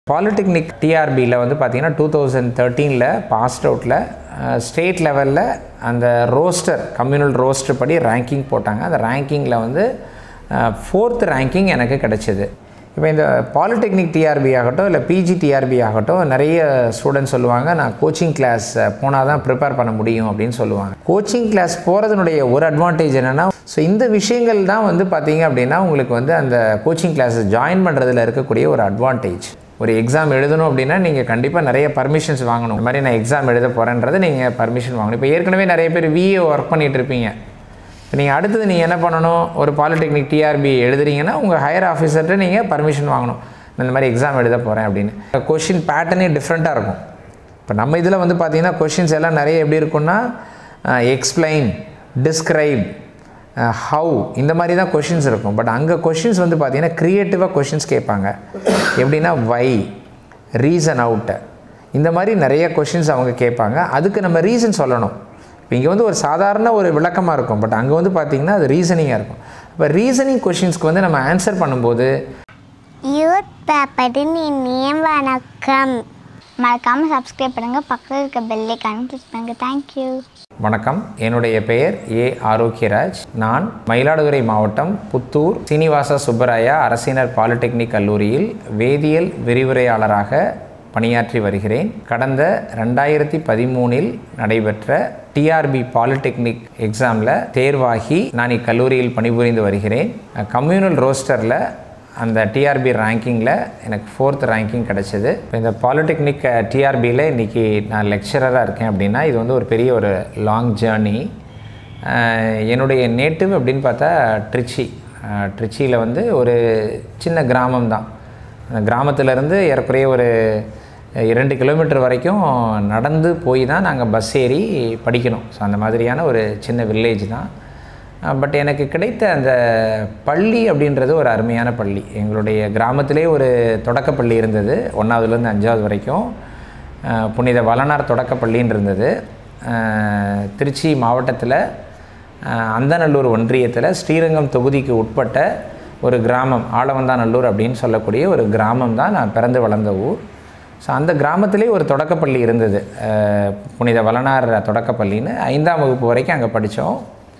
polytechnic டிஆர்பியில் வந்து பார்த்தீங்கன்னா டூ தௌசண்ட் தேர்ட்டீனில் பாஸ்ட் அவுட்டில் ஸ்டேட் லெவலில் அந்த ரோஸ்டர் கம்யூனல் ரோஸ்டர் படி ரேங்கிங் போட்டாங்க அந்த ரேங்கிங்கில் வந்து ஃபோர்த் ரேங்கிங் எனக்கு கிடச்சிது இப்போ இந்த பாலிடெக்னிக் டிஆர்பி ஆகட்டும் இல்லை பிஜி டிஆர்பி ஆகட்டும் நிறைய ஸ்டூடெண்ட்ஸ் சொல்லுவாங்க நான் கோச்சிங் கிளாஸ் போனால் தான் ப்ரிப்பேர் பண்ண முடியும் அப்படின்னு சொல்லுவாங்க கோச்சிங் கிளாஸ் போகிறதுனுடைய ஒரு அட்வான்டேஜ் என்னென்னா ஸோ இந்த விஷயங்கள் தான் வந்து பார்த்தீங்க அப்படின்னா உங்களுக்கு வந்து அந்த கோச்சிங் கிளாஸ் ஜாயின் பண்ணுறதுல இருக்கக்கூடிய ஒரு அட்வான்டேஜ் ஒரு எக்ஸாம் எழுதணும் அப்படின்னா நீங்கள் கண்டிப்பாக நிறைய பர்மிஷன்ஸ் வாங்கணும் இந்த மாதிரி நான் எக்ஸாம் எழுத போகிறேன்றதை நீங்கள் பர்மிஷன் வாங்கணும் இப்போ ஏற்கனவே நிறைய பேர் விஏ ஒர்க் பண்ணிகிட்டு இருப்பீங்க இப்போ நீங்கள் அடுத்தது நீங்கள் என்ன பண்ணணும் ஒரு பாலிடெக்னிக் டிஆர்பி எழுதுறீங்கன்னா உங்கள் ஹையர் ஆஃபீஸர்கிட்ட நீங்கள் பர்மிஷன் வாங்கணும் நான் இந்த மாதிரி எக்ஸாம் எழுத போகிறேன் அப்படின்னு கொஷின் பேட்டர்னே டிஃப்ரெண்ட்டாக இருக்கும் இப்போ நம்ம இதில் வந்து பார்த்தீங்கன்னா கொஷின்ஸ் எல்லாம் நிறைய எப்படி இருக்குன்னா எக்ஸ்பிளைன் டிஸ்கிரைப் ஹவு இந்த மாதிரி தான் கொஷின்ஸ் இருக்கும் பட் அங்கே கொஷின்ஸ் வந்து பார்த்தீங்கன்னா க்ரியேட்டிவாக கொஷின்ஸ் கேட்பாங்க எப்படின்னா வை ரீசன் அவுட்டு இந்த மாதிரி நிறைய கொஷின்ஸ் அவங்க கேட்பாங்க அதுக்கு நம்ம ரீசன் சொல்லணும் இப்போ இங்கே வந்து ஒரு சாதாரண ஒரு விளக்கமாக இருக்கும் பட் அங்கே வந்து பார்த்திங்கன்னா அது ரீசனிங்காக இருக்கும் இப்போ ரீசனிங் கொஷின்ஸ்க்கு வந்து நம்ம ஆன்சர் பண்ணும்போது யூத் பேப்பரின் இனிய வணக்கம் மறக்காமல் சப்ஸ்கிரைப் பண்ணுங்கள் பக்கத்தில் இருக்க பெல்லைக்கான கிளிக் பண்ணுங்கள் தேங்க்யூ வணக்கம் என்னுடைய பெயர் ஏ ஆரோக்கியராஜ் நான் மயிலாடுதுறை மாவட்டம் புத்தூர் சீனிவாச சுப்பராயா அரசினர் பாலிடெக்னிக் கல்லூரியில் வேதியியல் விரிவுரையாளராக பணியாற்றி வருகிறேன் கடந்த ரெண்டாயிரத்தி பதிமூணில் நடைபெற்ற டிஆர்பி பாலிடெக்னிக் எக்ஸாமில் தேர்வாகி நான் இக்கல்லூரியில் பணிபுரிந்து வருகிறேன் கம்யூனல் ரோஸ்டரில் அந்த டிஆர்பி ரேங்கிங்கில் எனக்கு ஃபோர்த் ரேங்கிங் கிடச்சிது இப்போ இந்த பாலிடெக்னிக் டிஆர்பியில் இன்றைக்கி நான் லெக்சரராக இருக்கேன் அப்படின்னா இது வந்து ஒரு பெரிய ஒரு லாங் ஜேர்னி என்னுடைய நேட்டிவ் அப்படின்னு பார்த்தா ட்ரிச்சி ட்ரிச்சியில் வந்து ஒரு சின்ன கிராமம் தான் அந்த கிராமத்திலேருந்து ஏறக்குறைய ஒரு இரண்டு கிலோமீட்டர் வரைக்கும் நடந்து போய் தான் நாங்கள் பஸ் ஏறி படிக்கணும் ஸோ அந்த மாதிரியான ஒரு சின்ன வில்லேஜ் தான் பட் எனக்கு கிடைத்த அந்த பள்ளி அப்படின்றது ஒரு அருமையான பள்ளி எங்களுடைய கிராமத்திலே ஒரு தொடக்கப்பள்ளி இருந்தது ஒன்றாவதுலேருந்து அஞ்சாவது வரைக்கும் புனித வளனார் தொடக்கப்பள்ளின்னு இருந்தது திருச்சி மாவட்டத்தில் அந்தநல்லூர் ஒன்றியத்தில் ஸ்ரீரங்கம் தொகுதிக்கு உட்பட்ட ஒரு கிராமம் ஆலவந்தாநல்லூர் அப்படின்னு சொல்லக்கூடிய ஒரு கிராமம் தான் நான் பிறந்து வளர்ந்த ஊர் ஸோ அந்த கிராமத்திலே ஒரு தொடக்கப்பள்ளி இருந்தது புனித வளனார் தொடக்கப்பள்ளின்னு ஐந்தாம் வகுப்பு வரைக்கும் அங்கே படித்தோம்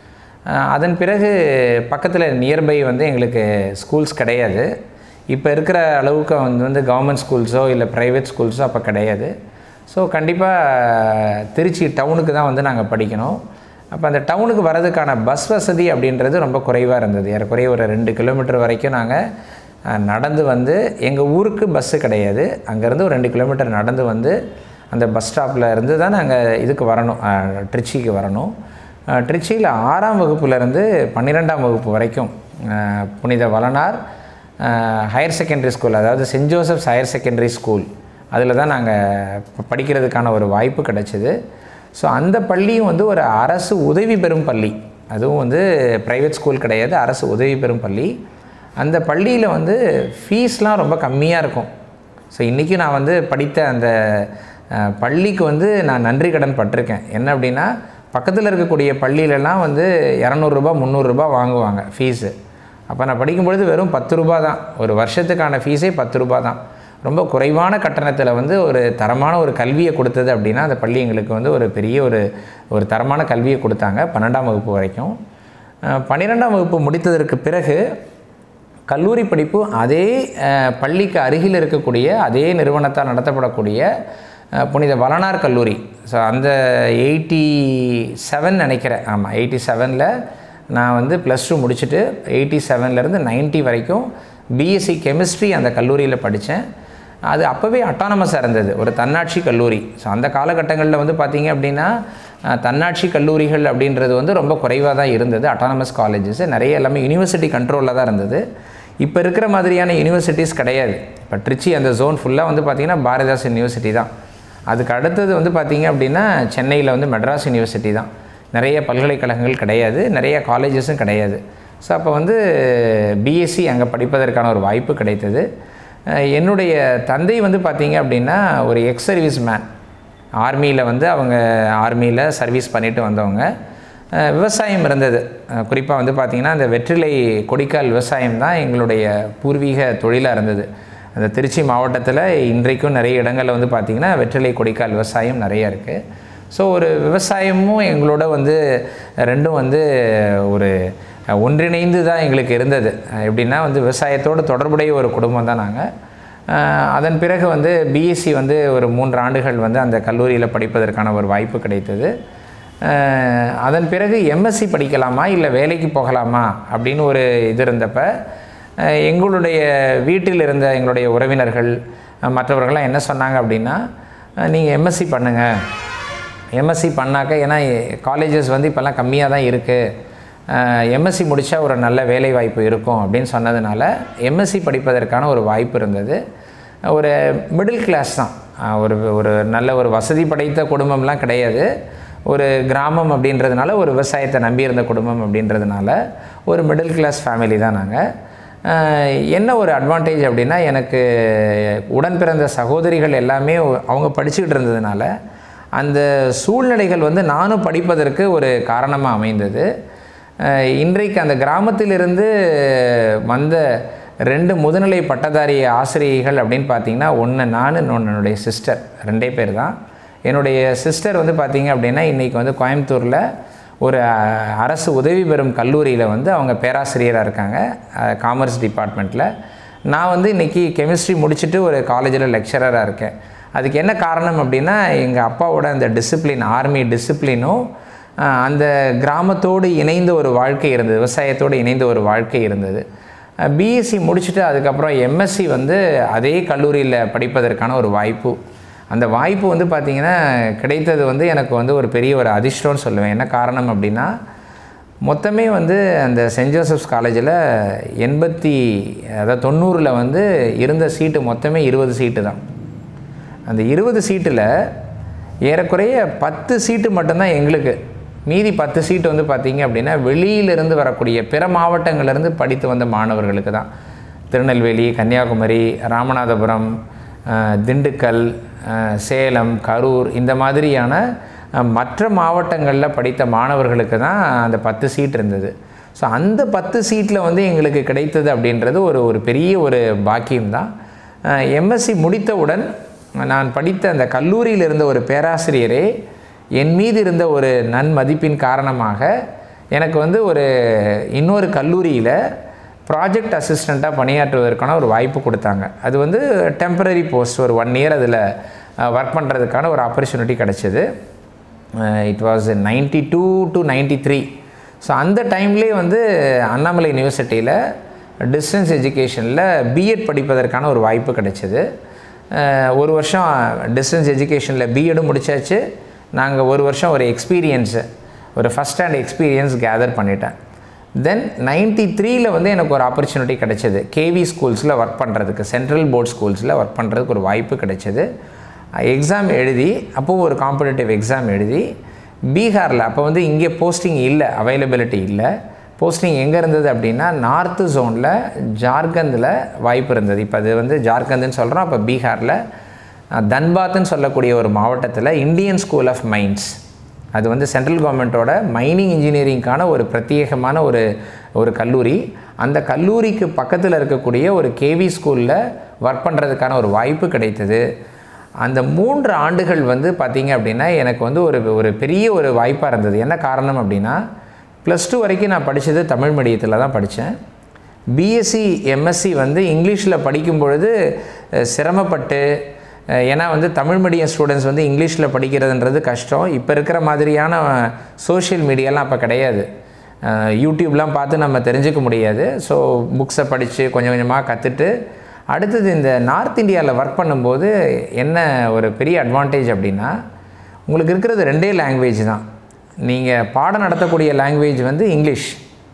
அதன் பிறகு பக்கத்தில் நியர்பை வந்து எங்களுக்கு ஸ்கூல்ஸ் கிடையாது இப்போ இருக்கிற அளவுக்கு வந்து வந்து கவர்மெண்ட் ஸ்கூல்ஸோ இல்லை ப்ரைவேட் ஸ்கூல்ஸோ அப்போ கிடையாது ஸோ கண்டிப்பாக திருச்சி டவுனுக்கு தான் வந்து நாங்கள் படிக்கணும் அப்போ அந்த டவுனுக்கு வரதுக்கான பஸ் வசதி அப்படின்றது ரொம்ப குறைவாக இருந்தது ஏறக்குறைய ஒரு ரெண்டு கிலோமீட்டர் வரைக்கும் நாங்கள் நடந்து வந்து எங்கள் ஊருக்கு பஸ்ஸு கிடையாது அங்கேருந்து ஒரு ரெண்டு கிலோமீட்டர் நடந்து வந்து அந்த பஸ் ஸ்டாப்பில் இருந்து தான் நாங்கள் இதுக்கு வரணும் ட்ரிச்சிக்கு வரணும் ட்ரிச்சியில் ஆறாம் வகுப்புலேருந்து பன்னிரெண்டாம் வகுப்பு வரைக்கும் புனித வளனார் ஹையர் செகண்டரி ஸ்கூல் அதாவது Saint Joseph's higher secondary school அதில் தான் நாங்கள் படிக்கிறதுக்கான ஒரு வாய்ப்பு கிடச்சிது ஸோ அந்த பள்ளியும் வந்து ஒரு அரசு உதவி பெறும் பள்ளி அதுவும் வந்து ப்ரைவேட் ஸ்கூல் கிடையாது அரசு உதவி பெறும் பள்ளி அந்த பள்ளியில் வந்து ஃபீஸ்லாம் ரொம்ப கம்மியாக இருக்கும் ஸோ இன்றைக்கி நான் வந்து படித்த அந்த பள்ளிக்கு வந்து நான் நன்றி கடன் பட்டிருக்கேன் என்ன அப்படின்னா பக்கத்தில் இருக்கக்கூடிய பள்ளியிலலாம் வந்து இரநூறுபா முந்நூறுரூபா வாங்குவாங்க ஃபீஸு அப்போ நான் படிக்கும்பொழுது வெறும் பத்து ரூபா தான் ஒரு வருஷத்துக்கான ஃபீஸே பத்து ரூபா தான் ரொம்ப குறைவான கட்டணத்தில் வந்து ஒரு தரமான ஒரு கல்வியை கொடுத்தது அப்படின்னா அந்த பள்ளி எங்களுக்கு வந்து ஒரு பெரிய ஒரு ஒரு தரமான கல்வியை கொடுத்தாங்க பன்னெண்டாம் வகுப்பு வரைக்கும் பன்னிரெண்டாம் வகுப்பு முடித்ததற்கு பிறகு கல்லூரி படிப்பு அதே பள்ளிக்கு அருகில் இருக்கக்கூடிய அதே நிறுவனத்தால் நடத்தப்படக்கூடிய புனித வளனார் கல்லூரி ஸோ அந்த எயிட்டி செவன் நினைக்கிறேன் ஆமாம் எயிட்டி செவனில் நான் வந்து ப்ளஸ் டூ முடிச்சுட்டு எயிட்டி செவன்லேருந்து நைன்ட்டி வரைக்கும் பிஎஸ்சி கெமிஸ்ட்ரி அந்த கல்லூரியில் படித்தேன் அது அப்போவே அட்டானமஸாக இருந்தது ஒரு தன்னாட்சி கல்லூரி ஸோ அந்த காலகட்டங்களில் வந்து பார்த்திங்க அப்படின்னா தன்னாட்சி கல்லூரிகள் அப்படின்றது வந்து ரொம்ப குறைவாக தான் இருந்தது அட்டானமஸ் காலேஜஸ் நிறைய எல்லாமே யூனிவர்சிட்டி கண்ட்ரோலில் தான் இருந்தது இப்போ இருக்கிற மாதிரியான யூனிவர்சிட்டிஸ் கிடையாது இப்போ ட்ரிச்சி அந்த ஜோன் ஃபுல்லாக வந்து பார்த்திங்கன்னா பாரதிதாஸ் யூனிவர்சிட்டி தான் அதுக்கு அடுத்தது வந்து பார்த்திங்க அப்படின்னா சென்னையில் வந்து மெட்ராஸ் யூனிவர்சிட்டி தான் நிறைய பல்கலைக்கழகங்கள் கிடையாது நிறைய காலேஜஸும் கிடையாது ஸோ அப்போ வந்து பிஎஸ்சி அங்கே படிப்பதற்கான ஒரு வாய்ப்பு கிடைத்தது என்னுடைய தந்தை வந்து பார்த்திங்க அப்படின்னா ஒரு எக்ஸ் சர்வீஸ் மேன் ஆர்மியில் வந்து அவங்க ஆர்மியில் சர்வீஸ் பண்ணிட்டு வந்தவங்க அஹ், விவசாயம் இருந்தது குறிப்பாக வந்து பார்த்திங்கன்னா அந்த வெற்றிலை கொடிக்கால் விவசாயம் தான் எங்களுடைய பூர்வீக தொழிலாக இருந்தது அந்த திருச்சி மாவட்டத்தில் இன்றைக்கும் நிறைய இடங்களில் வந்து பார்த்திங்கன்னா வெற்றிலை கொடிக்கால் விவசாயம் நிறைய இருக்குது ஸோ ஒரு விவசாயமும் எங்களோட வந்து ரெண்டும் வந்து ஒரு ஒன்றிணைந்து தான் எங்களுக்கு இருந்தது எப்படின்னா வந்து விவசாயத்தோடு தொடர்புடைய ஒரு குடும்பம் தான் நாங்கள் அதன் பிறகு வந்து பிஎஸ்சி வந்து ஒரு மூன்று ஆண்டுகள் வந்து அந்த கல்லூரியில் படிப்பதற்கான ஒரு வாய்ப்பு கிடைத்தது அஹ் அதன் பிறகு எம்எஸ்சி படிக்கலாமா இல்லை வேலைக்கு போகலாமா அப்படின்னு ஒரு இது இருந்தப்ப அஹ் எங்களுடைய வீட்டில் இருந்த எங்களுடைய உறவினர்கள் அஹ் மற்றவர்கள்லாம் என்ன சொன்னாங்க அப்படின்னா நீங்கள் எம்எஸ்சி பண்ணுங்கள் எம்எஸ்சி பண்ணாக்க ஏன்னா காலேஜஸ் வந்து இப்போல்லாம் கம்மியாக தான் இருக்குது எம்எஸ்சி முடித்தா ஒரு நல்ல வேலை வாய்ப்பு இருக்கும் அப்படின்னு சொன்னதுனால எம்எஸ்சி படிப்பதற்கான ஒரு வாய்ப்பு இருந்தது ஒரு மிடில் கிளாஸ் தான் அஹ் ஒரு ஒரு நல்ல ஒரு வசதி படைத்த குடும்பம்லாம் கிடையாது ஒரு கிராமம் அப்படின்றதுனால ஒரு விவசாயத்தை நம்பி இருந்த குடும்பம் அப்படின்றதுனால ஒரு மிடில் கிளாஸ் ஃபேமிலி தான் நாங்கள் ஆஹ் என்ன ஒரு அட்வான்டேஜ் அப்படின்னா எனக்கு உடன் பிறந்த சகோதரிகள் எல்லாமே அவங்க படிச்சுக்கிட்டு இருந்ததுனால அந்த சூழ்நிலைகள் வந்து நானும் படிப்பதற்கு ஒரு காரணமாக அமைந்தது ஆஹ் இன்றைக்கு அந்த கிராமத்திலிருந்து வந்த ரெண்டு முதுநிலை பட்டதாரி ஆசிரியைகள் அப்படின்னு பார்த்தீங்கன்னா ஒன்று நான் இன்னொன்று என்னுடைய சிஸ்டர் ரெண்டே பேர் தான் என்னுடைய சிஸ்டர் வந்து பார்த்தீங்க அப்படின்னா இன்றைக்கி வந்து கோயம்புத்தூரில் ஒரு அஹ், அரசு உதவி பெறும் கல்லூரியில் வந்து அவங்க பேராசிரியராக இருக்காங்க காமர்ஸ் டிபார்ட்மெண்ட்டில் நான் வந்து இன்றைக்கி கெமிஸ்ட்ரி முடிச்சுட்டு ஒரு காலேஜில் லெக்சரராக இருக்கேன் அதுக்கு என்ன காரணம் அப்படின்னா எங்கள் அப்பாவோட அந்த டிசிப்ளின் ஆர்மி டிசிப்ளினும் அஹ், அந்த கிராமத்தோடு இணைந்த ஒரு வாழ்க்கை இருந்தது விவசாயத்தோடு இணைந்த ஒரு வாழ்க்கை இருந்தது பிஎஸ்சி முடிச்சுட்டு அதுக்கப்புறம் எம்எஸ்சி வந்து அதே கல்லூரியில் படிப்பதற்கான ஒரு வாய்ப்பு அந்த வாய்ப்பு வந்து பார்த்திங்கன்னா கிடைத்தது வந்து எனக்கு வந்து ஒரு பெரிய ஒரு அதிர்ஷ்டம்னு சொல்லுவேன் என்ன காரணம் அப்படின்னா மொத்தமே வந்து அந்த சென்ட் ஜோசப்ஸ் காலேஜில் எண்பத்தி அதாவது தொண்ணூறில் வந்து இருந்த சீட்டு மொத்தமே இருபது சீட்டு தான் அந்த இருபது சீட்டில் ஏறக்குறைய பத்து சீட்டு மட்டும்தான் எங்களுக்கு மீதி பத்து சீட்டு வந்து பார்த்திங்க அப்படின்னா வெளியிலிருந்து வரக்கூடிய பிற மாவட்டங்கள்லேருந்து படித்து வந்த மாணவர்களுக்கு தான் திருநெல்வேலி கன்னியாகுமரி ராமநாதபுரம் அஹ், திண்டுக்கல் அஹ், சேலம் கரூர் இந்த மாதிரியான அஹ், மற்ற மாவட்டங்களில் படித்த மாணவர்களுக்கு தான் அந்த பத்து சீட் இருந்தது ஸோ அந்த பத்து சீட்டில் வந்து எங்களுக்கு கிடைத்தது அப்படின்றது ஒரு ஒரு பெரிய ஒரு பாக்கியம்தான் எம்எஸ்சி முடித்தவுடன் நான் படித்த அந்த கல்லூரியில் இருந்த ஒரு பேராசிரியரே என் மீது இருந்த ஒரு நன்மதிப்பின் காரணமாக எனக்கு வந்து ஒரு இன்னொரு கல்லூரியில் ப்ராஜெக்ட் அசிஸ்டண்ட்டாக பணியாற்றுவதற்கான ஒரு வாய்ப்பு கொடுத்தாங்க அது வந்து டெம்பரரி போஸ்ட் ஒரு ஒன் இயர் அதில் ஒர்க் பண்ணுறதுக்கான ஒரு ஆப்பர்ச்சுனிட்டி கிடச்சிது it was ninety two to ninety three so அந்த டைம்லேயே வந்து அண்ணாமலை யூனிவர்சிட்டியில் டிஸ்டன்ஸ் எஜுகேஷனில் பிஎட் படிப்பதற்கான ஒரு வாய்ப்பு கிடைச்சிது அஹ் ஒரு வருஷம் டிஸ்டன்ஸ் எஜுகேஷனில் பிஎடும் முடிச்சாச்சு நாங்கள் ஒரு வருஷம் ஒரு எக்ஸ்பீரியன்ஸு ஒரு ஃபஸ்ட் ஹேண்ட் எக்ஸ்பீரியன்ஸ் கேதர் பண்ணிட்டேன் தென் நைன்டி த்ரீல வந்து எனக்கு ஒரு ஆப்பர்ச்சுனிட்டி கிடைச்சது கேவி ஸ்கூல்ஸில் ஒர்க் பண்ணுறதுக்கு சென்ட்ரல் போர்ட் ஸ்கூல்ஸில் ஒர்க் பண்ணுறதுக்கு ஒரு வாய்ப்பு கிடைச்சது எக்ஸாம் எழுதி அப்போது ஒரு காம்படிட்டிவ் எக்ஸாம் எழுதி பீகாரில் அப்போ வந்து இங்கே போஸ்டிங் இல்லை அவைலபிலிட்டி இல்லை போஸ்டிங் எங்கே இருந்தது அப்படின்னா நார்த்து ஜோனில் ஜார்க்கண்டில் வாய்ப்பு இருந்தது இப்போ அது வந்து ஜார்க்கண்டுன்னு சொல்கிறோம் அப்போ பீகாரில் அஹ், தன்பாத்னு சொல்லக்கூடிய ஒரு மாவட்டத்தில் இந்தியன் ஸ்கூல் ஆஃப் மைன்ஸ் அது வந்து சென்ட்ரல் கவர்மெண்ட்டோட மைனிங் இன்ஜினியரிங்க்கான ஒரு பிரத்யேகமான ஒரு ஒரு கல்லூரி அந்த கல்லூரிக்கு பக்கத்தில் இருக்கக்கூடிய ஒரு கேவி ஸ்கூலில் ஒர்க் பண்ணுறதுக்கான ஒரு வாய்ப்பு கிடைத்தது அந்த மூன்று ஆண்டுகள் வந்து பார்த்திங்க அப்படின்னா எனக்கு வந்து ஒரு ஒரு பெரிய ஒரு வாய்ப்பாக இருந்தது என்ன காரணம் அப்படின்னா ப்ளஸ் டூ வரைக்கும் நான் படித்தது தமிழ் மீடியத்தில் தான் படித்தேன் பிஎஸ்சி எம்எஸ்சி வந்து இங்கிலீஷில் படிக்கும் பொழுது அஹ், சிரமப்பட்டு அஹ், ஏன்னா வந்து தமிழ் மீடியம் ஸ்டூடெண்ட்ஸ் வந்து இங்கிலீஷில் படிக்கிறதுன்றது கஷ்டம் இப்போ இருக்கிற மாதிரியான சோஷியல் மீடியாலாம் அப்போ கிடையாது அஹ், யூடியூப்லாம் பார்த்து நம்ம தெரிஞ்சுக்க முடியாது ஸோ புக்ஸை படித்து கொஞ்சம் கொஞ்சமாக கற்றுட்டு அடுத்தது இந்த நார்த் இந்தியாவில் ஒர்க் பண்ணும்போது என்ன ஒரு பெரிய அட்வான்டேஜ் அப்படின்னா உங்களுக்கு இருக்கிறது ரெண்டே லாங்குவேஜ் தான் நீங்கள் பாடம் நடத்தக்கூடிய லாங்குவேஜ் வந்து இங்கிலீஷ்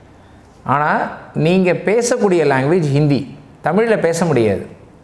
ஆனால் நீங்கள் பேசக்கூடிய லாங்குவேஜ் ஹிந்தி தமிழில் பேச முடியாது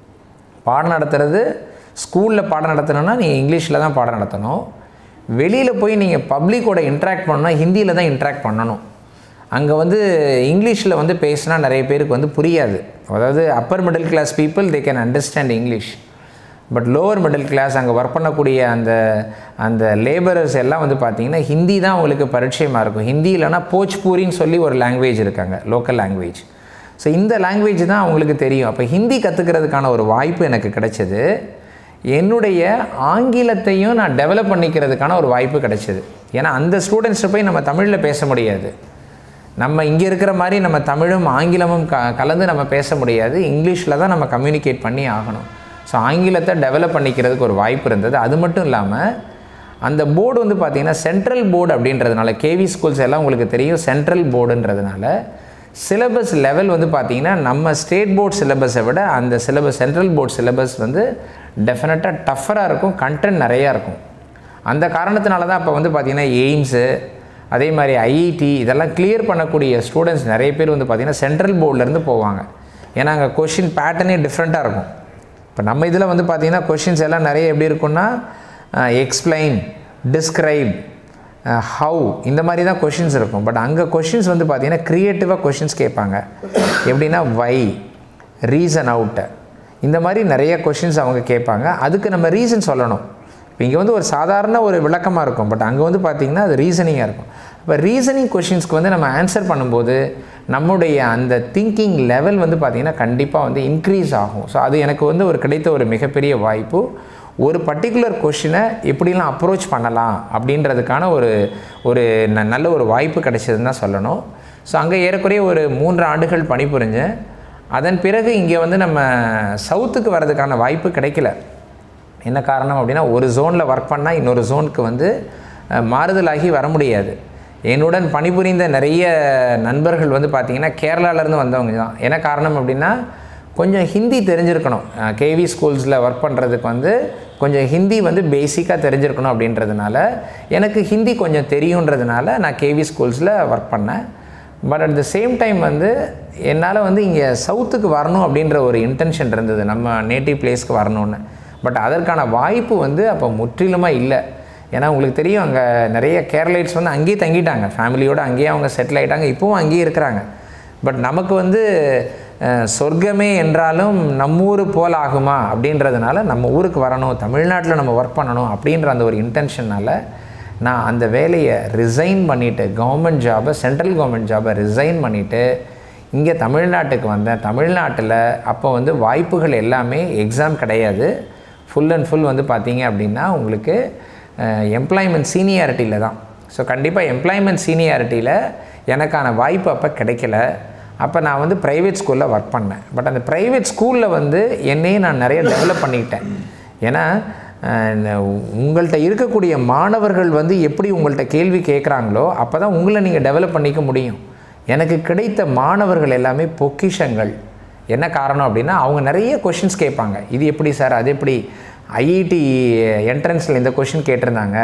பாடம் நடத்துறது ஸ்கூலில் பாடம் நடத்தணும்னா நீங்கள் இங்கிலீஷில் தான் பாடம் நடத்தணும் வெளியில் போய் நீங்கள் பப்ளிக்கோட இன்ட்ராக்ட் பண்ணால் ஹிந்தியில் தான் இன்ட்ராக்ட் பண்ணணும் அங்கே வந்து இங்கிலீஷில் வந்து பேசினா நிறைய பேருக்கு வந்து புரியாது அதாவது upper middle class people they can understand English but lower middle class அங்கே ஒர்க் பண்ணக்கூடிய அந்த அந்த லேபரர்ஸ் எல்லாம் வந்து பார்த்தீங்கன்னா ஹிந்தி தான் அவங்களுக்கு பரிச்சயமாக இருக்கும் ஹிந்தி இல்லைனா போஜ்பூரின்னு சொல்லி ஒரு லாங்குவேஜ் இருக்காங்க லோக்கல் லாங்குவேஜ் ஸோ இந்த லாங்குவேஜ் தான் அவங்களுக்கு தெரியும் அப்போ ஹிந்தி கற்றுக்கிறதுக்கான ஒரு வாய்ப்பு எனக்கு கிடைச்சது என்னுடைய ஆங்கிலத்தையும் நான் டெவலப் பண்ணிக்கிறதுக்கான ஒரு வாய்ப்பு கிடைச்சது ஏன்னா அந்த ஸ்டூடெண்ட்ஸை போய் நம்ம தமிழில் பேச முடியாது நம்ம இங்கே இருக்கிற மாதிரி நம்ம தமிழும் ஆங்கிலமும் க கலந்து நம்ம பேச முடியாது இங்கிலீஷில் தான் நம்ம கம்யூனிகேட் பண்ணி ஆகணும் ஸோ ஆங்கிலத்தை டெவலப் பண்ணிக்கிறதுக்கு ஒரு வாய்ப்பு இருந்தது அது மட்டும் இல்லாமல் அந்த போர்டு வந்து பார்த்திங்கன்னா சென்ட்ரல் போர்டு அப்படின்றதுனால கேவி ஸ்கூல்ஸ் எல்லாம் உங்களுக்கு தெரியும் சென்ட்ரல் போர்டுன்றதுனால சிலபஸ் லெவல் வந்து பார்த்திங்கன்னா நம்ம ஸ்டேட் போர்ட் சிலபஸை விட அந்த சிலபஸ் சென்ட்ரல் போர்ட் சிலபஸ் வந்து டெஃபினட்டாக டஃபராக இருக்கும் கண்டென்ட் நிறையா இருக்கும் அந்த காரணத்தினால தான் இப்போ வந்து பார்த்திங்கன்னா எய்ம்ஸு அதே மாதிரி ஐஐடி இதெல்லாம் கிளியர் பண்ணக்கூடிய ஸ்டூடெண்ட்ஸ் நிறைய பேர் வந்து பார்த்திங்கன்னா சென்ட்ரல் போர்ட்லேருந்து போவாங்க ஏன்னா அங்கே கொஷின் பேட்டர்னே டிஃப்ரெண்ட்டாக இருக்கும் இப்போ நம்ம இதில் வந்து பார்த்திங்கன்னா கொஷின்ஸ் எல்லாம் நிறைய எப்படி இருக்குன்னா எக்ஸ்பிளைன் டிஸ்கிரைப் ஹவு இந்த மாதிரி தான் கொஷின்ஸ் இருக்கும் பட் அங்கே கொஷின்ஸ் வந்து பார்த்திங்கன்னா க்ரியேட்டிவாக கொஷின்ஸ் கேட்பாங்க எப்படின்னா வை ரீசன் அவுட்டு இந்த மாதிரி நிறைய கொஷின்ஸ் அவங்க கேட்பாங்க அதுக்கு நம்ம ரீசன் சொல்லணும் இப்போ இங்கே வந்து ஒரு சாதாரண ஒரு விளக்கமாக இருக்கும் பட் அங்கே வந்து பார்த்திங்கன்னா அது ரீசனிங்காக இருக்கும் இப்போ ரீசனிங் கொஷின்ஸ்க்கு வந்து நம்ம ஆன்சர் பண்ணும்போது நம்முடைய அந்த திங்கிங் லெவல் வந்து பார்த்திங்கன்னா கண்டிப்பாக வந்து இன்க்ரீஸ் ஆகும் ஸோ அது எனக்கு வந்து ஒரு கிடைத்த ஒரு மிகப்பெரிய வாய்ப்பு ஒரு பர்டிகுலர் கொஷினை எப்படிலாம் அப்ரோச் பண்ணலாம் அப்படின்றதுக்கான ஒரு ஒரு ந- நல்ல ஒரு வாய்ப்பு கிடைச்சதுன்னு தான் சொல்லணும் ஸோ அங்கே ஏறக்குறைய ஒரு மூன்று ஆண்டுகள் பணிபுரிஞ்சேன் அதன் பிறகு இங்கே வந்து நம்ம சவுத்துக்கு வர்றதுக்கான வாய்ப்பு கிடைக்கல என்ன காரணம் அப்படின்னா ஒரு ஜோனில் ஒர்க் பண்ணால் இன்னொரு ஜோனுக்கு வந்து அஹ், மாறுதலாகி வர முடியாது என்னுடன் பணிபுரிந்த நிறைய நண்பர்கள் வந்து பார்த்திங்கன்னா கேரளாலேருந்து வந்தவங்க தான் என்ன காரணம் அப்படின்னா கொஞ்சம் ஹிந்தி தெரிஞ்சிருக்கணும் கேவி ஸ்கூல்ஸில் ஒர்க் பண்ணுறதுக்கு வந்து கொஞ்சம் ஹிந்தி வந்து பேசிக்காக தெரிஞ்சிருக்கணும் அப்படின்றதுனால எனக்கு ஹிந்தி கொஞ்சம் தெரியுன்றதுனால நான் கேவி ஸ்கூல்ஸில் ஒர்க் பண்ணேன் but at the same time வந்து என்னால் வந்து இங்கே சவுத்துக்கு வரணும் அப்படின்ற ஒரு இன்டென்ஷன் இருந்தது நம்ம நேட்டிவ் பிளேஸ்க்கு வரணும்னு பட் அதற்கான வாய்ப்பு வந்து அப்போ முற்றிலுமாக இல்லை ஏன்னா உங்களுக்கு தெரியும் அங்கே நிறைய கேரளைட்ஸ் வந்து அங்கேயே தங்கிட்டாங்க ஃபேமிலியோடு அங்கேயே அவங்க செட்டில் ஆகிட்டாங்க இப்போவும் அங்கேயே இருக்கிறாங்க பட் நமக்கு வந்து அஹ், சொர்க்கமே என்றாலும் நம்ம ஊர் போல் ஆகுமா அப்படின்றதுனால நம்ம ஊருக்கு வரணும் தமிழ்நாட்டில் நம்ம ஒர்க் பண்ணணும் அப்படின்ற அந்த ஒரு இன்டென்ஷனால் நான் அந்த வேலையை ரிசைன் பண்ணிவிட்டு கவர்மெண்ட் ஜாபை சென்ட்ரல் கவர்மெண்ட் ஜாபை ரிசைன் பண்ணிவிட்டு இங்கே தமிழ்நாட்டுக்கு வந்தேன் தமிழ்நாட்டில் அப்போ வந்து வாய்ப்புகள் எல்லாமே எக்ஸாம் கிடையாது ஃபுல் அண்ட் ஃபுல் வந்து பார்த்தீங்க அப்படின்னா உங்களுக்கு எம்ப்ளாய்மெண்ட் சீனியாரிட்டியில் தான் ஸோ கண்டிப்பாக எம்ப்ளாய்மெண்ட் சீனியாரிட்டியில் எனக்கான வாய்ப்பு அப்போ கிடைக்கல அப்போ நான் வந்து ப்ரைவேட் ஸ்கூலில் ஒர்க் பண்ணேன் பட் அந்த ப்ரைவேட் ஸ்கூலில் வந்து என்னையே நான் நிறைய டெவலப் பண்ணிக்கிட்டேன் ஏன்னா அஹ், இந்த உங்கள்கிட்ட இருக்கக்கூடிய மாணவர்கள் வந்து எப்படி உங்கள்கிட்ட கேள்வி கேட்குறாங்களோ அப்போ தான் உங்களை நீங்கள் டெவலப் பண்ணிக்க முடியும் எனக்கு கிடைத்த மாணவர்கள் எல்லாமே பொக்கிஷங்கள் என்ன காரணம் அப்படின்னா அவங்க நிறைய கொஷின்ஸ் கேட்பாங்க இது எப்படி சார் அது எப்படி ஐஐடி என்ட்ரன்ஸில் இந்த கொஷின் கேட்டிருந்தாங்க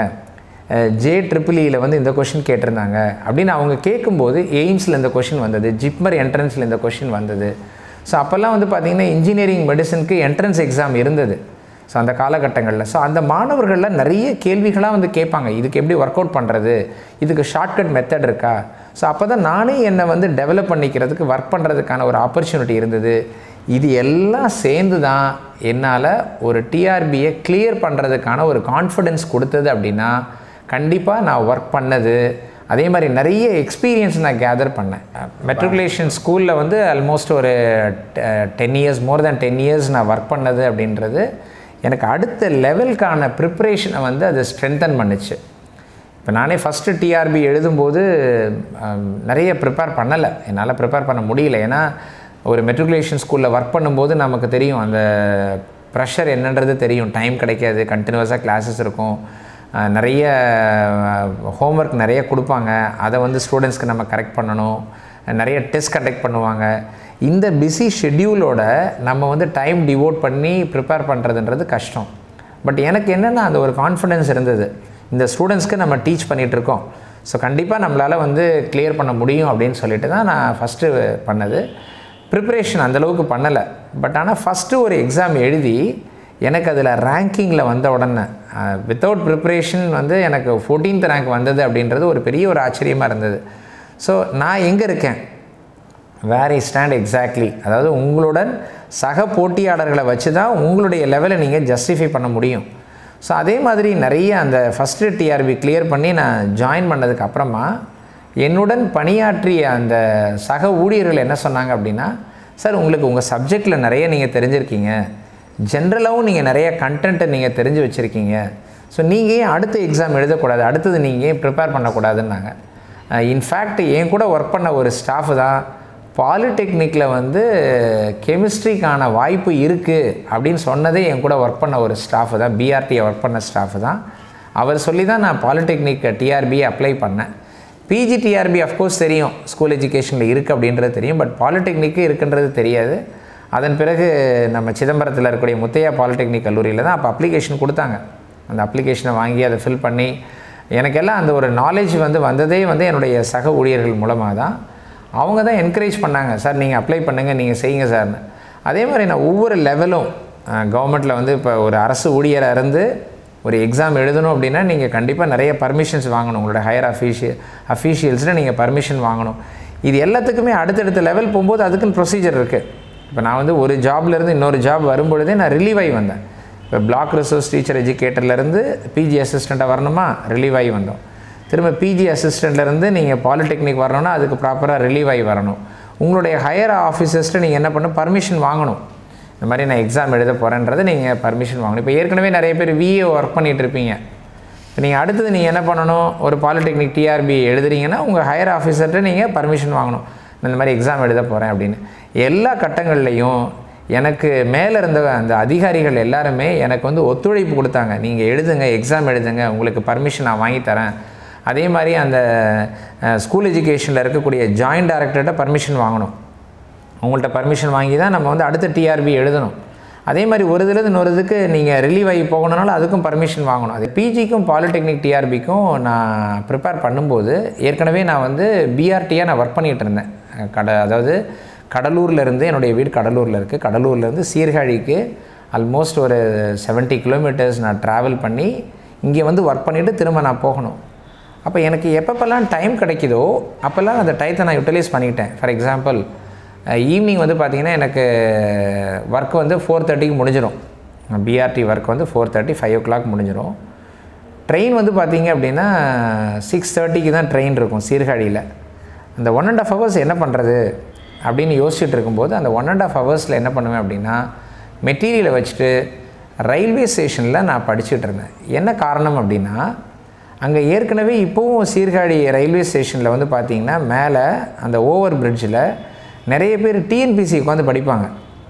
ஜே ட்ரிபிளியில் வந்து இந்த கொஷின் கேட்டிருந்தாங்க அப்படின்னு அவங்க கேட்கும்போது எய்ம்ஸில் இந்த கொஷின் வந்தது ஜிப்மர் என்ட்ரன்ஸில் இந்த கொஷின் வந்தது ஸோ அப்போல்லாம் வந்து பார்த்திங்கன்னா இன்ஜினியரிங் மெடிசனுக்கு என்ட்ரன்ஸ் எக்ஸாம் இருந்தது ஸோ அந்த காலகட்டங்களில் ஸோ அந்த மாணவர்களில் நிறைய கேள்விகளாக வந்து கேட்பாங்க இதுக்கு எப்படி ஒர்க் அவுட் பண்ணுறது இதுக்கு ஷார்ட்கட் மெத்தட் இருக்கா ஸோ அப்போ தான் நானே என்னை வந்து டெவலப் பண்ணிக்கிறதுக்கு ஒர்க் பண்ணுறதுக்கான ஒரு ஆப்பர்ச்சுனிட்டி இருந்தது இது எல்லாம் சேர்ந்து தான் என்னால் ஒரு டிஆர்பியை கிளியர் பண்ணுறதுக்கான ஒரு கான்ஃபிடென்ஸ் கொடுத்தது அப்படின்னா கண்டிப்பாக நான் ஒர்க் பண்ணது அதே மாதிரி நிறைய எக்ஸ்பீரியன்ஸ் நான் கேதர் பண்ணேன் மெட்ரிகுலேஷன் ஸ்கூலில் வந்து ஆல்மோஸ்ட் ஒரு ten years more than ten years நான் ஒர்க் பண்ணது அப்படின்றது எனக்கு அடுத்த லெவலுக்கான ப்ரிப்ரேஷனை வந்து அது ஸ்ட்ரென்தன் பண்ணுச்சு இப்போ நானே ஃபஸ்ட்டு டிஆர்பி எழுதும்போது ஆம், நிறைய ப்ரிப்பேர் பண்ணலை என்னால் ப்ரிப்பேர் பண்ண முடியல ஏன்னா ஒரு மெட்ரிகுலேஷன் ஸ்கூலில் ஒர்க் பண்ணும்போது நமக்கு தெரியும் அந்த ப்ரெஷர் என்னன்றது தெரியும் டைம் கிடைக்காது கண்டினியூஸாக கிளாஸஸ் இருக்கும் அஹ், நிறைய ஹோம்ஒர்க் நிறைய கொடுப்பாங்க அதை வந்து ஸ்டூடெண்ட்ஸ்க்கு நம்ம கரெக்ட் பண்ணணும் நிறைய டெஸ்ட் கண்டக்ட் பண்ணுவாங்க இந்த பிஸி ஷெட்யூலோட நம்ம வந்து டைம் டிவோட் பண்ணி ப்ரிப்பேர் பண்ணுறதுன்றது கஷ்டம் பட் எனக்கு என்னென்னா அந்த ஒரு கான்ஃபிடென்ஸ் இருந்தது இந்த ஸ்டூடெண்ட்ஸ்க்கு நம்ம டீச் பண்ணிகிட்ருக்கோம் ஸோ கண்டிப்பாக நம்மளால் வந்து கிளியர் பண்ண முடியும் அப்படின்னு சொல்லிட்டு தான் நான் ஃபஸ்ட்டு பண்ணது ப்ரிப்ரேஷன் அந்தளவுக்கு பண்ணலை பட் ஆனால் ஃபஸ்ட்டு ஒரு எக்ஸாம் எழுதி எனக்கு அதில் ரேங்கிங்கில் வந்த உடனே வித்தவுட் ப்ரிப்ரேஷன் வந்து எனக்கு 14th ரேங்க் வந்தது அப்படின்றது ஒரு பெரிய ஒரு ஆச்சரியமாக இருந்தது ஸோ நான் எங்கே இருக்கேன் வேர் ஐ ஸ்டாண்ட் எக்ஸாக்ட்லி அதாவது உங்களுடன் சக போட்டியாளர்களை வச்சு தான் உங்களுடைய லெவலை நீங்கள் ஜஸ்டிஃபை பண்ண முடியும் ஸோ அதே மாதிரி நிறைய அந்த ஃபஸ்ட்டு டிஆர்பி கிளியர் பண்ணி நான் ஜாயின் பண்ணதுக்கு அப்புறமா என்னுடன் பணியாற்றிய அந்த சக ஊழியர்கள் என்ன சொன்னாங்க அப்படின்னா சார் உங்களுக்கு உங்கள் சப்ஜெக்டில் நிறைய நீங்கள் தெரிஞ்சிருக்கீங்க ஜென்ரலாகவும் நீங்கள் நிறைய கண்டென்ட்டை நீங்கள் தெரிஞ்சு வச்சுருக்கீங்க ஸோ நீங்கள் ஏன் அடுத்த எக்ஸாம் எழுதக்கூடாது அடுத்தது நீங்கள் ஏன் ப்ரிப்பேர் பண்ணக்கூடாதுன்னாங்க இன்ஃபேக்ட் என் கூட ஒர்க் பண்ண ஒரு ஸ்டாஃப் தான் பாலிடெக்னிக்கில் வந்து கெமிஸ்ட்ரிக்கான வாய்ப்பு இருக்குது அப்படின்னு சொன்னதே என் கூட ஒர்க் பண்ண ஒரு ஸ்டாஃப் தான் பிஆர்டியை ஒர்க் பண்ண ஸ்டாஃப் தான் அவர் சொல்லி தான் நான் பாலிடெக்னிக் டிஆர்பி அப்ளை பண்ணேன் பிஜி டிஆர்பி அஃப்கோர்ஸ் தெரியும் ஸ்கூல் எஜுகேஷனில் இருக்குது அப்படின்றது தெரியும் பட் பாலிடெக்னிக்கு இருக்குன்றது தெரியாது அதன் பிறகு நம்ம சிதம்பரத்தில் இருக்கக்கூடிய முத்தையா பாலிடெக்னிக் கல்லூரியில் தான் அப்போ அப்ளிகேஷன் கொடுத்தாங்க அந்த அப்ளிகேஷனை வாங்கி அதை ஃபில் பண்ணி எனக்கெல்லாம் அந்த ஒரு நாலேஜ் வந்து வந்ததே வந்து என்னுடைய சக ஊழியர்கள் மூலமாக தான் அவங்க தான் என்கரேஜ் பண்ணாங்க சார் நீங்கள் அப்ளை பண்ணுங்கள் நீங்கள் செய்யுங்க சார்னு அதே மாதிரி நான் ஒவ்வொரு லெவலும் கவர்மெண்ட்டில் வந்து இப்போ ஒரு அரசு ஊழியராக இருந்து ஒரு எக்ஸாம் எழுதணும் அப்படின்னா நீங்கள் கண்டிப்பாக நிறைய பர்மிஷன்ஸ் வாங்கணும் உங்களோட ஹையர் அஃபீஷியல் அஃபீஷியல்ஸில் நீங்கள் பர்மிஷன் வாங்கணும் இது எல்லாத்துக்குமே அடுத்தடுத்த லெவல் போகும்போது அதுக்குன்னு ப்ரொசீஜர் இருக்குது இப்போ நான் வந்து ஒரு ஜாப்லேருந்து இன்னொரு ஜாப் வரும்பொழுதே நான் ரிலீவ் ஆகி வந்தேன் இப்போ பிளாக் ரிசோர்ஸ் டீச்சர் எஜுகேட்டர்லேருந்து பிஜி அசிஸ்டண்ட்டாக வரணுமா ரிலீவ் ஆகி வந்தோம் திரும்ப பிஜி அசிஸ்டண்ட்லேருந்து நீங்கள் பாலிடெக்னிக் வரணும்னா அதுக்கு ப்ராப்பராக ரிலீவ் ஆகி வரணும் உங்களுடைய ஹையர் ஆஃபீஸர்ஸ்ட்டு நீங்கள் என்ன பண்ணணும் பர்மிஷன் வாங்கணும் இந்த மாதிரி நான் எக்ஸாம் எழுத போகிறேன்றதை நீங்கள் பர்மிஷன் வாங்கணும் இப்போ ஏற்கனவே நிறைய பேர் விஏ ஒர்க் பண்ணிகிட்டு இருப்பீங்க இப்போ நீங்கள் அடுத்தது நீங்கள் என்ன பண்ணணும் ஒரு பாலிடெக்னிக் டிஆர்பி எழுதுறீங்கன்னா உங்கள் ஹையர் ஆஃபீஸர்கிட்ட நீங்கள் பர்மிஷன் வாங்கணும் நான் இந்த மாதிரி எக்ஸாம் எழுத போகிறேன் அப்படின்னு எல்லா கட்டங்கள்லையும் எனக்கு மேலே இருந்த அந்த அதிகாரிகள் எல்லாருமே எனக்கு வந்து ஒத்துழைப்பு கொடுத்தாங்க நீங்கள் எழுதுங்க எக்ஸாம் எழுதுங்க உங்களுக்கு பர்மிஷன் நான் வாங்கி தரேன் அதே மாதிரி அந்த ஸ்கூல் எஜுகேஷனில் இருக்கக்கூடிய ஜாயிண்ட் டைரக்டர்கிட்ட பர்மிஷன் வாங்கணும் உங்கள்கிட்ட பர்மிஷன் வாங்கி தான் நம்ம வந்து அடுத்த டிஆர்பி எழுதணும் அதே மாதிரி ஒரு இதில் இன்னொரு இதுக்கு நீங்கள் ரிலீவ் ஆகி போகணுனாலும் அதுக்கும் பர்மிஷன் வாங்கணும் அது பிஜிக்கும் பாலிடெக்னிக் டிஆர்பிக்கும் நான் ப்ரிப்பேர் பண்ணும்போது ஏற்கனவே நான் வந்து பிஆர்டியாக நான் ஒர்க் பண்ணிகிட்டு இருந்தேன் கட அதாவது கடலூர்லேருந்து என்னுடைய வீடு கடலூரில் இருக்குது கடலூர்லேருந்து சீர்காழிக்கு ஆல்மோஸ்ட் ஒரு 70 கிலோமீட்டர்ஸ் நான் ட்ராவல் பண்ணி இங்கே வந்து ஒர்க் பண்ணிவிட்டு திரும்ப நான் போகணும் அப்போ எனக்கு எப்பப்பெல்லாம் டைம் கிடைக்குதோ அப்போல்லாம் அந்த டயத்தை நான் யூட்டிலைஸ் பண்ணிட்டேன் ஃபார் எக்ஸாம்பிள் ஈவினிங் வந்து பார்த்திங்கன்னா எனக்கு ஒர்க் வந்து ஃபோர் தேர்ட்டிக்கு முடிஞ்சிடும் பிஆர்டி ஒர்க் வந்து four thirty five o'clock முடிஞ்சிடும் ட்ரெயின் வந்து பார்த்தீங்க அப்படின்னா சிக்ஸ் தேர்ட்டிக்கு தான் ட்ரெயின் இருக்கும் சீர்காழியில் அந்த ஒன் அண்ட் ஆஃப் ஹவர்ஸ் என்ன பண்ணுறது அப்படின்னு யோசிச்சுட்டு இருக்கும்போது அந்த ஒன் அண்ட் ஆஃப் ஹவர்ஸில் என்ன பண்ணுவேன் அப்படின்னா மெட்டீரியலை வச்சுட்டு ரயில்வே ஸ்டேஷனில் நான் படிச்சுட்டு இருந்தேன் என்ன காரணம் அப்படின்னா அங்கே ஏற்கனவே இப்போவும் சீர்காழி ரயில்வே ஸ்டேஷனில் வந்து பார்த்தீங்கன்னா மேலே அந்த ஓவர் பிரிட்ஜில் நிறைய பேர் டிஎன்பிசி உட்காந்து படிப்பாங்க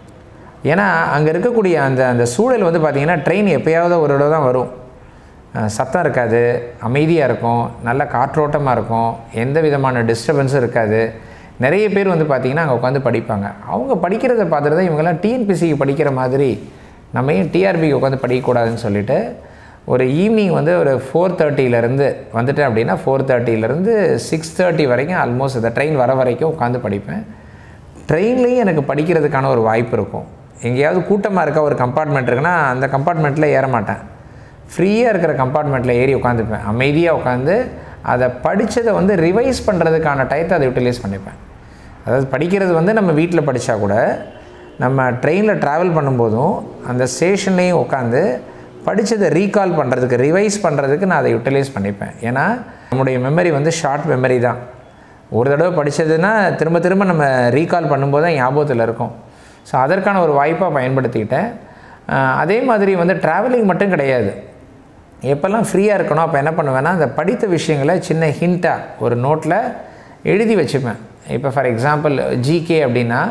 ஏன்னா அங்கே இருக்கக்கூடிய அந்த அந்த சூழல் வந்து பார்த்திங்கன்னா ட்ரெயின் எப்போயாவது ஒரு தடவை தான் வரும் அஹ் சத்தம் இருக்காது அமைதியாக இருக்கும் நல்ல காற்றோட்டமாக இருக்கும் எந்த விதமான டிஸ்டர்பன்ஸும் இருக்காது நிறைய பேர் வந்து பார்த்திங்கன்னா அங்கே உட்காந்து படிப்பாங்க அவங்க படிக்கிறத பார்த்துட்டு தான் இவங்கெல்லாம் டிஎன்பிசிக்கு படிக்கிற மாதிரி நம்ம ஏன் டிஆர்பிக்கு உட்காந்து படிக்கக்கூடாதுன்னு சொல்லிட்டு ஒரு ஈவினிங் வந்து ஒரு ஃபோர் தேர்ட்டியிலேருந்து வந்துட்டேன் அப்படின்னா ஃபோர் தேர்ட்டியிலேருந்து சிக்ஸ் தேர்ட்டி வரைக்கும் ஆல்மோஸ்ட் இந்த ட்ரெயின் வர வரைக்கும் உட்காந்து படிப்பேன் ட்ரெயின்லேயும் எனக்கு படிக்கிறதுக்கான ஒரு வாய்ப்பு இருக்கும் எங்கேயாவது கூட்டமாக இருக்க ஒரு கம்பார்ட்மெண்ட் இருக்குன்னா அந்த கம்பார்ட்மெண்ட்டில் ஏற மாட்டேன் ஃப்ரீயாக இருக்கிற கம்பார்ட்மெண்ட்டில் ஏறி உட்காந்துப்பேன் அமைதியாக உட்காந்து அதை படித்ததை வந்து ரிவைஸ் பண்ணுறதுக்கான டயத்தை அதை யூட்டிலைஸ் பண்ணிப்பேன் அதாவது படிக்கிறது வந்து நம்ம வீட்டில் படித்தா கூட நம்ம ட்ரெயினில் ட்ராவல் பண்ணும்போதும் அந்த ஸ்டேஷன்லேயும் உட்காந்து படித்ததை ரீகால் பண்ணுறதுக்கு ரிவைஸ் பண்ணுறதுக்கு நான் அதை யூட்டிலைஸ் பண்ணிப்பேன் ஏன்னா நம்முடைய மெமரி வந்து ஷார்ட் மெமரி தான் ஒரு தடவை படித்ததுன்னா திரும்ப திரும்ப நம்ம ரீகால் பண்ணும்போது தான் ஞாபகத்தில் இருக்கும் ஸோ அதற்கான ஒரு வாய்ப்பாக பயன்படுத்திக்கிட்டேன் அஹ் அதே மாதிரி வந்து ட்ராவலிங் மட்டும் கிடையாது எப்போல்லாம் ஃப்ரீயாக இருக்கணும் அப்போ என்ன பண்ணுவேன்னா அந்த படித்த விஷயங்களை சின்ன ஹிண்ட்டாக ஒரு நோட்டில் எழுதி வச்சுப்பேன் இப்போ ஃபார் எக்ஸாம்பிள் ஜிகே அப்படின்னா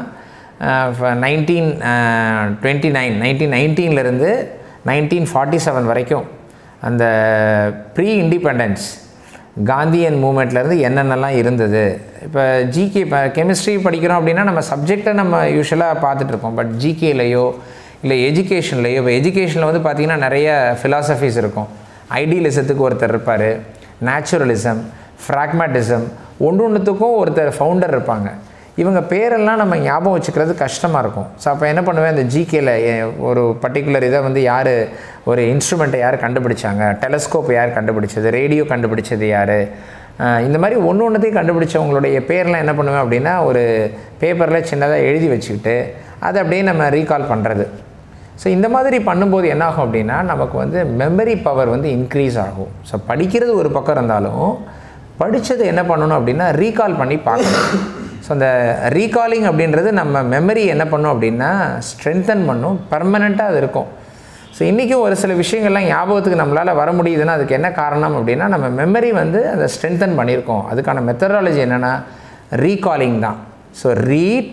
நைன்டீன் டுவெண்ட்டி நைன் நைன்டீன் நைன்டீன்லேருந்து நைன்டீன் ஃபார்ட்டி செவன் வரைக்கும் அந்த ப்ரீ இண்டிபெண்டன்ஸ் காந்தியன் மூமெண்ட்லேருந்து என்னென்னலாம் இருந்தது இப்போ ஜிகே இப்போ கெமிஸ்ட்ரி படிக்கிறோம் அப்படின்னா நம்ம சப்ஜெக்டை நம்ம யூஸ்வலாக பார்த்துட்ருப்போம் பட் ஜிகேலையோ இல்லை எஜுகேஷன்லையோ இப்போ எஜுகேஷனில் வந்து பார்த்திங்கன்னா நிறைய ஃபிலாசபிஸ் இருக்கும் ஐடியலிசத்துக்கு ஒருத்தர் இருப்பார் நேச்சுரலிசம் ஃப்ராக்மேட்டிசம் ஒன்று ஒன்றுத்துக்கும் ஒருத்தர் ஃபவுண்டர் இருப்பாங்க இவங்க பேரெல்லாம் நம்ம ஞாபகம் வச்சுக்கிறது கஷ்டமாக இருக்கும் ஸோ அப்போ என்ன பண்ணுவேன் இந்த ஜிகேல ஒரு பர்டிகுலர் இதை வந்து யார் ஒரு இன்ஸ்ட்ருமெண்ட்டை யார் கண்டுபிடிச்சாங்க டெலஸ்கோப் யார் கண்டுபிடிச்சது ரேடியோ கண்டுபிடிச்சது யார் இந்த மாதிரி ஒன்று ஒன்றுத்தையும் கண்டுபிடிச்சவங்களுடைய பேர்லாம் என்ன பண்ணுவேன் அப்படின்னா ஒரு பேப்பரில் சின்னதாக எழுதி வச்சுக்கிட்டு அதை அப்படியே நம்ம ரீகால் பண்ணுறது ஸோ இந்த மாதிரி பண்ணும்போது என்னாகும் அப்படின்னா நமக்கு வந்து மெமரி பவர் வந்து இன்க்ரீஸ் ஆகும் ஸோ படிக்கிறது ஒரு பக்கம் இருந்தாலும் படித்தது என்ன பண்ணணும் அப்படின்னா ரீகால் பண்ணி பார்க்கணும் ஸோ அந்த ரீகாலிங் அப்படின்றது நம்ம மெமரி என்ன பண்ணும் அப்படின்னா ஸ்ட்ரென்தன் பண்ணும் பர்மனெண்ட்டாக அது இருக்கும் ஸோ இன்றைக்கும் ஒரு சில விஷயங்கள்லாம் ஞாபகத்துக்கு நம்மளால் வர முடியுதுன்னா அதுக்கு என்ன காரணம் அப்படின்னா நம்ம மெமரி வந்து அதை ஸ்ட்ரென்தன் பண்ணியிருக்கோம் அதுக்கான மெத்தடாலஜி என்னென்னா ரீகாலிங் தான் so read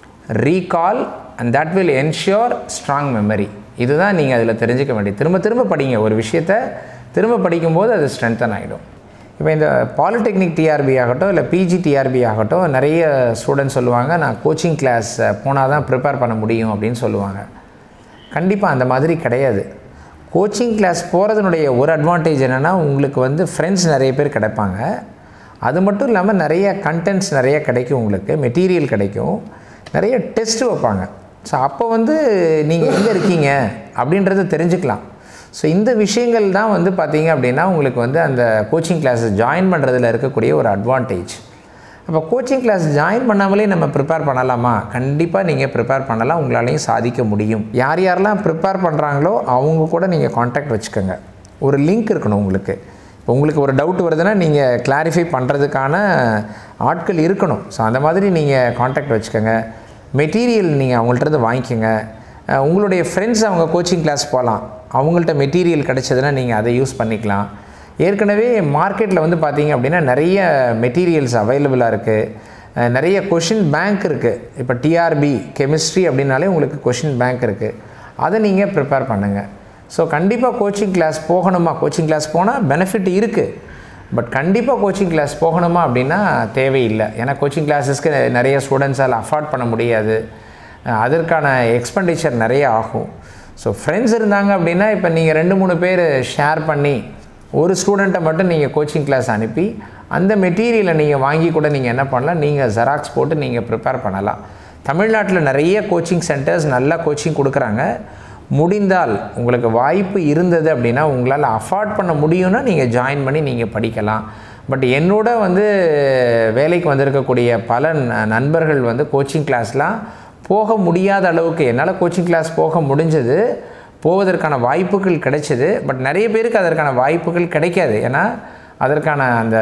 recall and that will ensure strong memory இதுதான் நீங்கள் அதில் தெரிஞ்சுக்க வேண்டியது திரும்ப திரும்ப படிங்க ஒரு விஷயத்தை திரும்ப படிக்கும்போது அது ஸ்ட்ரென்தன் ஆகிடும் இப்போ இந்த பாலிடெக்னிக் டிஆர்பி ஆகட்டும் இல்லை பிஜி டிஆர்பி ஆகட்டும் நிறைய ஸ்டூடெண்ட்ஸ் சொல்லுவாங்க நான் கோச்சிங் கிளாஸ் போனால் தான் ப்ரிப்பேர் பண்ண முடியும் அப்படின்னு சொல்லுவாங்க கண்டிப்பாக அந்த மாதிரி கிடையாது கோச்சிங் கிளாஸ் போகிறதுனுடைய ஒரு அட்வான்டேஜ் என்னென்னா உங்களுக்கு வந்து ஃப்ரெண்ட்ஸ் நிறைய பேர் கிடைப்பாங்க அது மட்டும் இல்லாமல் நிறைய கண்டென்ட்ஸ் நிறைய கிடைக்கும் உங்களுக்கு மெட்டீரியல் கிடைக்கும் நிறைய டெஸ்ட் வைப்பாங்க ஸோ அப்போ வந்து நீங்கள் எங்கே இருக்கீங்க அப்படின்றத தெரிஞ்சுக்கலாம் ஸோ இந்த விஷயங்கள் தான் வந்து பார்த்தீங்க அப்படின்னா உங்களுக்கு வந்து அந்த கோச்சிங் கிளாஸஸ் ஜாயின் பண்ணுறதுல இருக்கக்கூடிய ஒரு அட்வான்டேஜ் அப்போ கோச்சிங் கிளாஸ் ஜாயின் பண்ணாமலே நம்ம ப்ரிப்பேர் பண்ணலாமா கண்டிப்பாக நீங்கள் ப்ரிப்பேர் பண்ணலாம் உங்களாலையும் சாதிக்க முடியும் யார் யாரெல்லாம் ப்ரிப்பேர் பண்ணுறாங்களோ அவங்க கூட நீங்கள் காண்டாக்ட் வச்சுக்கோங்க ஒரு லிங்க் இருக்கணும் உங்களுக்கு இப்போ உங்களுக்கு ஒரு டவுட் வருதுன்னா நீங்கள் கிளாரிஃபை பண்ணுறதுக்கான ஆட்கள் இருக்கணும் ஸோ அந்த மாதிரி நீங்கள் காண்டாக்ட் வச்சுக்கோங்க மெட்டீரியல் நீங்கள் அவங்கள்ட்ட வாங்கிக்கோங்க அஹ் உங்களுடைய ஃப்ரெண்ட்ஸ் அவங்க கோச்சிங் கிளாஸ் போகலாம் அவங்கள்ட்ட மெட்டீரியல் கிடைச்சதுன்னா நீங்கள் அதை யூஸ் பண்ணிக்கலாம் ஏற்கனவே மார்க்கெட்டில் வந்து பார்த்தீங்க அப்படின்னா நிறைய மெட்டீரியல்ஸ் அவைலபிளாக இருக்குது நிறைய கொஷின் பேங்க் இருக்குது இப்போ டிஆர்பி கெமிஸ்ட்ரி அப்படின்னாலே உங்களுக்கு கொஷின் பேங்க் இருக்குது அதை நீங்கள் ப்ரிப்பேர் பண்ணுங்கள் ஸோ கண்டிப்பாக கோச்சிங் கிளாஸ் போகணுமா கோச்சிங் கிளாஸ் போனால் பெனிஃபிட் இருக்குது பட் கண்டிப்பாக கோச்சிங் கிளாஸ் போகணுமா அப்படின்னா தேவையில்லை ஏன்னா கோச்சிங் கிளாஸஸ்க்கு நிறைய ஸ்டூடெண்ட்ஸால் அஃபோர்ட் பண்ண முடியாது அஹ் அதற்கான எக்ஸ்பெண்டிச்சர் நிறைய ஆகும் ஸோ ஃப்ரெண்ட்ஸ் இருந்தாங்க அப்படின்னா இப்போ நீங்கள் ரெண்டு மூணு பேர் ஷேர் பண்ணி ஒரு ஸ்டூடெண்ட்டை மட்டும் நீங்கள் கோச்சிங் கிளாஸ் அனுப்பி அந்த மெட்டீரியலை நீங்கள் வாங்கி கூட நீங்கள் என்ன பண்ணலாம் நீங்கள் ஜெராக்ஸ் போட்டு நீங்கள் ப்ரிப்பேர் பண்ணலாம் தமிழ்நாட்டில் நிறைய கோச்சிங் சென்டர்ஸ் நல்லா கோச்சிங் கொடுக்குறாங்க முடிந்தால் உங்களுக்கு வாய்ப்பு இருந்தது அப்படின்னா உங்களால் அஃபோர்ட் பண்ண முடியும்னா நீங்கள் ஜாயின் பண்ணி நீங்கள் படிக்கலாம் பட் என்னோட வந்து வேலைக்கு வந்திருக்கக்கூடிய பல ந- நண்பர்கள் வந்து கோச்சிங் கிளாஸ்லாம் போக முடியாத அளவுக்கு என்னால் கோச்சிங் கிளாஸ் போக முடிஞ்சது போவதற்கான வாய்ப்புகள் கிடைச்சது பட் நிறைய பேருக்கு அதற்கான வாய்ப்புகள் கிடைக்காது ஏன்னா அதற்கான அந்த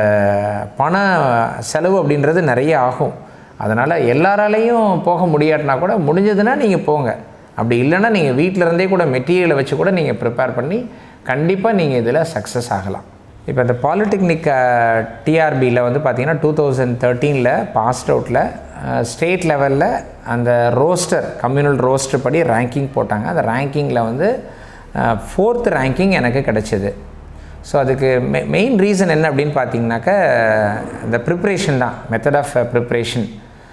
பண செலவு அப்படின்றது நிறைய ஆகும் அதனால் எல்லாராலையும் போக முடியாட்டினா கூட முடிஞ்சதுன்னா நீங்கள் போங்க அப்படி இல்லைன்னா நீங்கள் வீட்டில் இருந்தே கூட மெட்டீரியலை வச்சு கூட நீங்கள் ப்ரிப்பேர் பண்ணி கண்டிப்பாக நீங்கள் இதில் சக்ஸஸ் ஆகலாம் இப்போ இந்த பாலிடெக்னிக் டிஆர்பியில் வந்து பார்த்தீங்கன்னா டூ தௌசண்ட் தேர்ட்டீனில் பாஸ்ட் அவுட்டில் ஸ்டேட் லெவலில் அந்த ரோஸ்டர் கம்யூனல் ரோஸ்டர் படி ரேங்கிங் போட்டாங்க அந்த ரேங்கிங்கில் வந்து ஃபோர்த் ரேங்கிங் எனக்கு கிடைச்சிது ஸோ அதுக்கு மெ மெயின் ரீசன் என்ன அப்படின்னு பார்த்தீங்கன்னாக்கா இந்த ப்ரிப்ரேஷன் தான் மெத்தட் ஆஃப் ப்ரிப்ரேஷன்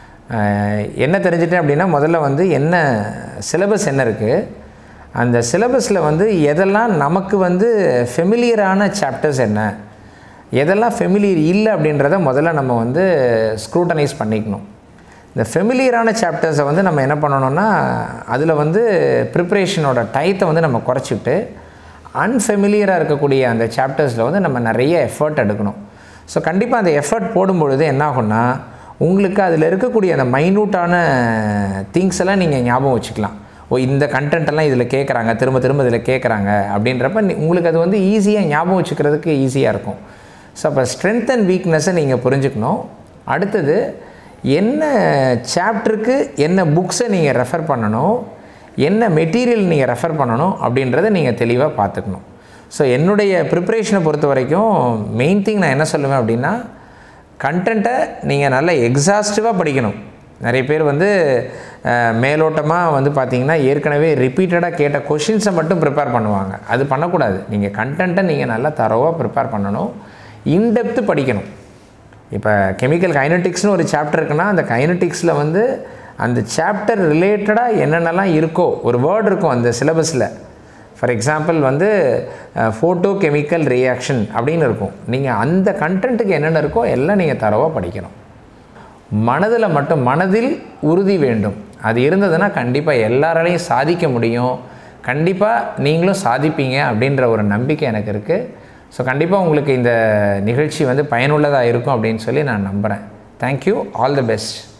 என்ன தெரிஞ்சுட்டேன் அப்படின்னா முதல்ல வந்து என்ன சிலபஸ் என்ன இருக்குது அந்த சிலபஸில் வந்து எதெல்லாம் நமக்கு வந்து ஃபெமிலியரான சாப்டர்ஸ் என்ன எதெல்லாம் ஃபெமிலியர் இல்லை அப்படின்றத முதல்ல நம்ம வந்து ஸ்க்ரூட்டனைஸ் பண்ணிக்கணும் இந்த ஃபெமிலியரான சாப்டர்ஸை வந்து நம்ம என்ன பண்ணணும்னா அதில் வந்து ப்ரிப்ரேஷனோட டயத்தை வந்து நம்ம குறைச்சிட்டு அன்ஃபெமிலியராக இருக்கக்கூடிய அந்த சாப்டர்ஸில் வந்து நம்ம நிறைய எஃபர்ட் எடுக்கணும் ஸோ கண்டிப்பாக அந்த எஃபர்ட் போடும்பொழுது என்ன ஆகும்னா உங்களுக்கு அதில் இருக்கக்கூடிய அந்த மைன்யூட்டான திங்ஸ் எல்லாம் நீங்கள் ஞாபகம் வச்சுக்கலாம் ஓ இந்த content எல்லாம் இதில் கேட்குறாங்க திரும்ப திரும்ப இதில் கேட்குறாங்க அப்படின்றப்ப நீ- உங்களுக்கு அது வந்து ஈஸியாக ஞாபகம் வச்சுக்கிறதுக்கு ஈஸியாக இருக்கும் ஸோ அப்போ ஸ்ட்ரென்த் அண்ட் வீக்னஸை நீங்கள் புரிஞ்சுக்கணும் அடுத்தது என்ன சாப்டருக்கு என்ன புக்ஸை நீங்கள் ரெஃபர் பண்ணணும் என்ன மெட்டீரியல் நீங்கள் ரெஃபர் பண்ணணும் அப்படின்றத நீங்கள் தெளிவாக பார்த்துக்கணும் ஸோ என்னுடைய ப்ரிப்ரேஷனை பொறுத்த வரைக்கும் மெயின் திங் நான் என்ன சொல்லுவேன் அப்படின்னா கண்டென்ட்டை நீங்கள் நல்லா எக்ஸாஸ்டிவாக படிக்கணும் நிறைய பேர் வந்து மேலோட்டமாக வந்து பார்த்தீங்கன்னா ஏற்கனவே ரிப்பீட்டடாக கேட்ட கொஷின்ஸை மட்டும் ப்ரிப்பேர் பண்ணுவாங்க அது பண்ணக்கூடாது நீங்கள் கண்டென்ட்டை நீங்கள் நல்லா தரோவாக ப்ரிப்பேர் பண்ணணும் இன்டெப்த்து படிக்கணும் இப்போ கெமிக்கல் கைனட்டிக்ஸ்னு ஒரு சாப்டர் இருக்குன்னா அந்த கைனட்டிக்ஸில் வந்து அந்த சாப்டர் ரிலேட்டடாக என்னென்னலாம் இருக்கோ ஒரு வேர்டு இருக்கும் அந்த சிலபஸில் ஃபார் எக்ஸாம்பிள் வந்து ஃபோட்டோ கெமிக்கல் ரியாக்ஷன் அப்படின்னு இருக்கும் நீங்கள் அந்த கண்டென்ட்டுக்கு என்னென்ன இருக்கோ எல்லாம் நீங்கள் தரவாக படிக்கணும் மனதில் மட்டும் மனதில் உறுதி வேண்டும் அது இருந்ததுன்னா கண்டிப்பாக எல்லாராலையும் சாதிக்க முடியும் கண்டிப்பாக நீங்களும் சாதிப்பீங்க அப்படின்ற ஒரு நம்பிக்கை எனக்கு இருக்குது ஸோ கண்டிப்பாக உங்களுக்கு இந்த நிகழ்ச்சி வந்து பயனுள்ளதாக இருக்கும் அப்படின்னு சொல்லி நான் நம்புகிறேன் தேங்க்யூ ஆல் தி பெஸ்ட்